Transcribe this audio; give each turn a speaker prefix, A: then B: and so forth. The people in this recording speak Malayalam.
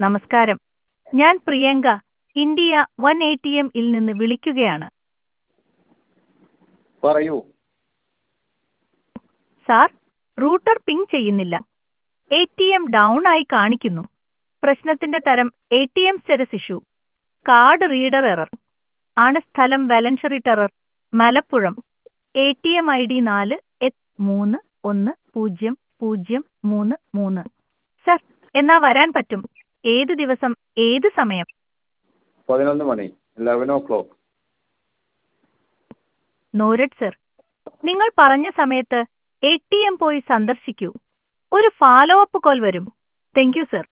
A: നമസ്കാരം ഞാൻ Priyanka India one A T എമ്മിൽ നിന്ന് വിളിക്കുകയാണ്
B: പറയൂ
A: സാർ റൂട്ടർ പിങ് ചെയ്യുന്നില്ല എ ടി എം ഡൗൺ ആയി കാണിക്കുന്നു പ്രശ്നത്തിന്റെ തരം A T M status issue card reader error ആണ് സ്ഥലം വാലൻഷറി ടെറർ Malappuram A T M I D നാല് എത്ത് മൂന്ന് ഒന്ന് പൂജ്യം പൂജ്യം മൂന്ന് മൂന്ന് സർ എന്നാ വരാൻ പറ്റും ഏത് ദിവസം ഏത് സമയം
B: പതിനൊന്ന് മണി ലെവൻ ഓ ക്ലോക്ക്
A: നോരഡ് സർ നിങ്ങൾ പറഞ്ഞ സമയത്ത് എ ടി എം പോയി സന്ദർശിക്കൂ ഒരു ഫോളോ അപ്പ് കോൾ വരും താങ്ക് യു സർ